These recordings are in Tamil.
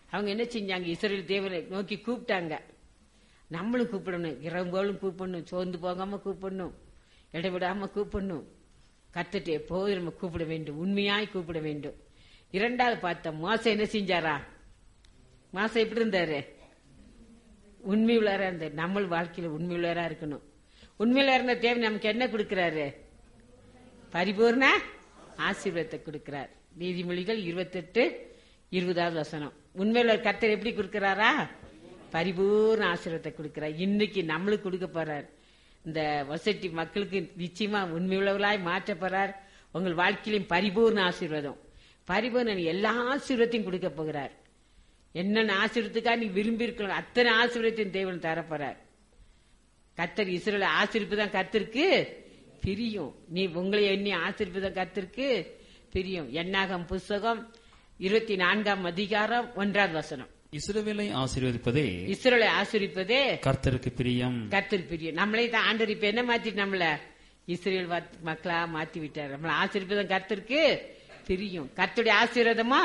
அவங்க என்ன செஞ்சாங்க இஸ்ரேல் தேவனை நோக்கி கூப்பிட்டாங்க நம்மளும் கூப்பிடணும் இரவுகளும் கூப்பிடணும் சோர்ந்து போகாம கூப்பிடணும் இடைவிடாம கூப்பிடணும் கத்துட்டு எப்போது நம்ம கூப்பிட வேண்டும் உண்மையாய் கூப்பிட வேண்டும் இரண்டாவது பார்த்த மாசம் என்ன செஞ்சாரா மாசம் எப்படி இருந்தாரு உண்மை உள்ளவரா இருந்தார் நம்ம வாழ்க்கையில உண்மை உள்ளவரா இருக்கணும் உண்மையில இருந்த தேவை நமக்கு என்ன கொடுக்கிறாரு பரிபூர்ண ஆசீர்வாதத்தை கொடுக்கிறார் நீதிமொழிகள் இருபத்தெட்டு இருபதாவது வசனம் உண்மையில கர்த்தர் எப்படி கொடுக்கிறாரா பரிபூர்ண ஆசீர்வாதத்தை கொடுக்கிறார் இன்னைக்கு நம்மளுக்கு கொடுக்க போறார் இந்த வசதி மக்களுக்கு நிச்சயமா உண்மையுள்ளவர்களாய் மாற்ற போறார் உங்கள் வாழ்க்கையிலும் பரிபூர்ண ஆசீர்வாதம் பரிபூர்ண எல்லா ஆசீர்வாதத்தையும் கொடுக்க போகிறார் என்னென்ன ஆசீர்வத்துக்காக நீ விரும்பி இருக்கலாம் அத்தனை ஆசீர்வாதத்தையும் தேவன் தரப்போறார் கத்தர் இஸ்ரேல ஆசிரிப்பு தான் கத்திருக்கு பிரியும் நீ உங்களை எண்ணி ஆசிரிப்பு தான் கத்திருக்கு பிரியும் என்னாகம் புஸ்தகம் இருபத்தி நான்காம் அதிகாரம் ஒன்றாவது வசனம் இஸ்ரவேலை ஆசீர்வதிப்பதே இஸ்ரேலை ஆசிரிப்பதே கர்த்தருக்கு பிரியம் கத்தர் பிரியம் நம்மளே தான் ஆண்டவர் இப்ப என்ன மாத்திட்டு நம்மள இஸ்ரேல் வாத்- மக்களா மாத்தி விட்டார் நம்மள ஆசிரிப்பு தான் கத்திருக்கு பிரியும் கர்த்தருடைய ஆசீர்வாதமா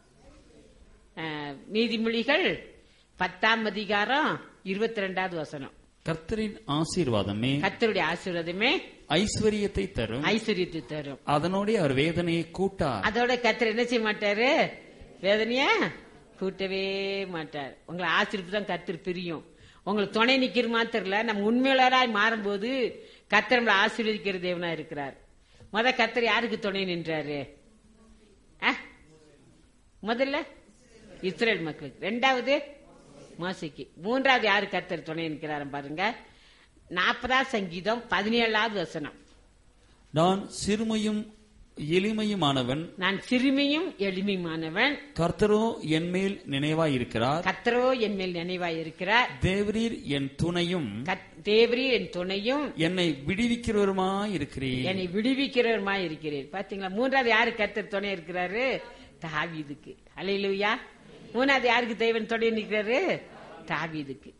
அஹ், நீதிமொழிகள் பத்தாம் அதிகாரம் இருபத்தி ரெண்டாவது வசனம் கர்த்தரின் ஆசீர்வாதமே கர்த்தருடைய ஆசீர்வாதமே ஐஸ்வர்யத்தை தரும் ஐஸ்வர்யத்தை தரும் அதனோட அவர் வேதனையை கூட்டார் அதோட கர்த்தர் என்ன செய்ய மாட்டாரு வேதனைய கூட்டவே மாட்டார் உங்களை ஆசிரிப்பு தான் கர்த்தர் பிரியும் உங்களுக்கு துணை நிக்கிற மாத்திரல நம்ம உண்மையாளராய் மாறும்போது கர்த்தர் நம்மளை ஆசீர்வதிக்கிற தேவனா இருக்கிறார் முத கர்த்தர் யாருக்கு துணை நின்றாரு அஹ்? முதல்ல இஸ்ரேல் மக்களுக்கு ரெண்டாவது மோசைக்கு மூன்றாவது யாரு கர்த்தர் துணை நிற்கிறாரு பாருங்க நாற்பதாம் சங்கீதம் பதினேழாவது வசனம் நான் சிறுமையும் எளிமையுமானவன் நான் சிறுமியும் எளிமையுமானவன் கர்த்தரோ என்மேல் நினைவாயிருக்கிறார் கத்தரோ என் மேல் நினைவாய் இருக்கிறார் தேவரீர் என் துணையும் தேவரி என் துணையும் என்னை விடுவிக்கிறவருமாயிருக்கிறீர் என்னை விடுவிக்கிறவருமாய் இருக்கிறேன் பாத்தீங்களா மூன்றாவது யாரு கத்தர் துணை இருக்கிறாரு தாவீதுக்கு அலையிலுயா மூணாவது யாருக்கு தேவன் துணை நிற்கிறாரு தாவீதுக்கு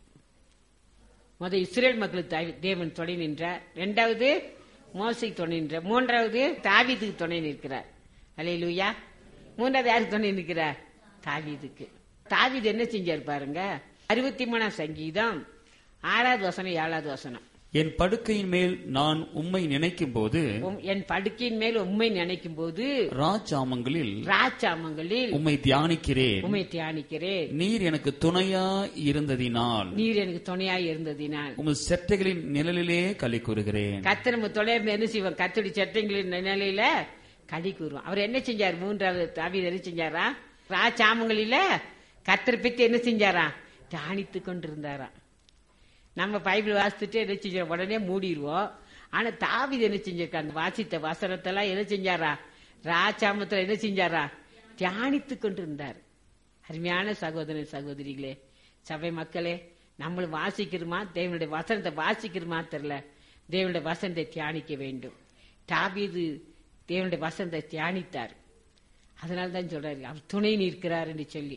முத இஸ்ரேல் மக்களுக்கு தாவி- தேவன் துணை நின்றார் ரெண்டாவது மோசை துணை நின்றார் மூன்றாவது தாவீதுக்கு துணை நிற்கிறார் அலையிலுயா மூன்றாவது யாருக்கு துணை நிற்கிறார் தாவீதுக்கு தாவீது என்ன செஞ்சார் பாருங்க அறுபத்தி மூணாம் சங்கீதம் ஆறாவது வசனம் ஏழாவது வசனம் என் படுக்கையின் மேல் நான் உம்மை நினைக்கும் போது உம் என் படுக்கையின் மேல் உண்மை நினைக்கும் போது ராஜாமங்களில் ராச்சாமங்களில் உம்மை தியானிக்கிறேன் உண்மை தியானிக்கிறேன் நீர் எனக்கு துணையா இருந்ததினால் நீர் எனக்கு துணையாய் இருந்ததினால் உமது செட்டைகளின் நிழலிலே களி கூறுகிறேன் கத்தர் நம்ம துணை இருந்து என்ன செய்வோம் கத்தடி சட்டங்களின் நிலையில கடி கூறுவோம் அவர் என்ன செஞ்சார் மூன்றாவது தாவீது என்ன செஞ்சாரா ராச்சாமங்களில கத்தர் பத்தி என்ன செஞ்சாரா தியானித்து கொண்டிருந்தாராம் நம்ம பைபிள் வாசித்துட்டு என்ன செஞ்சோம் உடனே மூடிடுவோம் ஆனா தாவீது என்ன செஞ்சிருக்கா அந்த வாசித்த வசனத்தெல்லாம் என்ன செஞ்சாரா ராச்சாமத்துல என்ன செஞ்சாரா தியானித்து கொண்டிருந்தார் அருமையான சகோதர சகோதரிகளே சபை மக்களே நம்மள வாசிக்கிறோமா தேவனுடைய வசனத்தை வாசிக்கிறோமா தெரியல தேவனுடைய வசனத்தை தியானிக்க வேண்டும் தாவீது தேவனுடைய வசனத்தை தியானித்தார் அதனால தான் சொல்றாரு அவர் துணை நிற்கிறார் என்று சொல்லி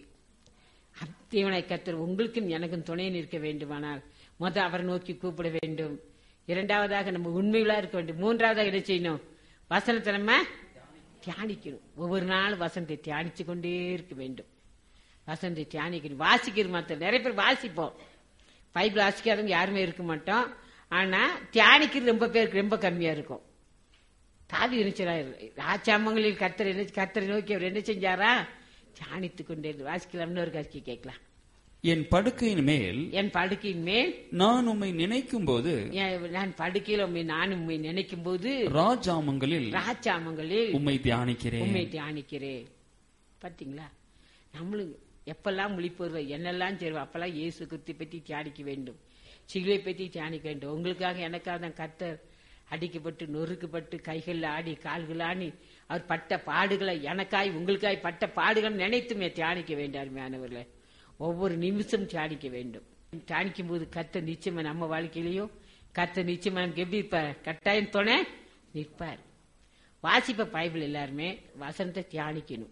தேவனை கத்தர் உங்களுக்கும் எனக்கும் துணை நிற்க வேண்டுமானால் முத அவரை நோக்கி கூப்பிட வேண்டும் இரண்டாவதாக நம்ம உண்மையுள்ளா இருக்க வேண்டும் மூன்றாவதாக என்ன செய்யணும் வசனத்தை நம்ம தியானிக்கணும் ஒவ்வொரு நாளும் வசனத்தை தியானிச்சு கொண்டே இருக்க வேண்டும் வசனத்தை தியானிக்கணும் வாசிக்கிற மாத்திரம் நிறைய பேர் வாசிப்போம் பைபிள் வாசிக்காதவங்க யாருமே இருக்க மாட்டோம் ஆனா தியானிக்கிறது ரொம்ப பேருக்கு ரொம்ப கம்மியா இருக்கும் தாவி நினைச்சார் ராஜாமங்களில் கர்த்தர் என்ன கர்த்தரை நோக்கி அவர் என்ன செஞ்சாரா தியானித்து கொண்டே இருந்து வாசிக்கலாம் இன்னொரு கட்சி கேட்கலாம் என் படுக்கையின் மேல் என் படுக்கையின் மேல் நான் உம்மை நினைக்கும் போது என் நான் படுக்கையில் உண்மை நான் உண்மை நினைக்கும் போது ராஜாமங்களில் ராஜாமங்களில் உம்மை தியானிக்கிறேன் உண்மை தியானிக்கிறேன் பாத்தீங்களா நம்மளும் எப்பெல்லாம் முழிப்பு என்னெல்லாம் செய்வோம் அப்பெல்லாம் இயேசு கிறிஸ்து பற்றி தியானிக்க வேண்டும் சிலுவை பற்றி தியானிக்க வேண்டும் உங்களுக்காக எனக்காக தான் கர்த்தர் அடிக்கப்பட்டு நொறுக்கப்பட்டு கைகளில் ஆடி கால்கள் ஆடி அவர் பட்ட பாடுகளை எனக்காய் உங்களுக்காய் பட்ட பாடுகளை நினைத்துமே தியானிக்க வேண்டும் அருமையானவர்களே ஒவ்வொரு நிமிஷம் தியானிக்க வேண்டும் தியானிக்கும் போது கத்த நிச்சயமா நம்ம வாழ்க்கையிலையும் கத்த நிச்சயமா நமக்கு எப்படி இருப்பார் கட்டாயம் துணை நிற்பார் வாசிப்ப பைபிள் எல்லாருமே வசனத்தை தியானிக்கணும்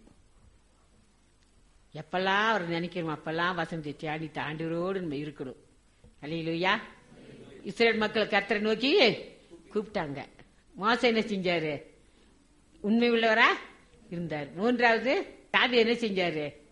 எப்பெல்லாம் அவர் நினைக்கிறோம் அப்பெல்லாம் வசனத்தை தியானித்து ஆண்டவரோடு நம்ம இருக்கணும் அல்லையிலுயா இஸ்ரேல் மக்கள் கர்த்தரை நோக்கி கூப்பிட்டாங்க மோசம் என்ன செஞ்சாரு உண்மை உள்ளவரா இருந்தார் மூன்றாவது தாவி என்ன செஞ்சாரு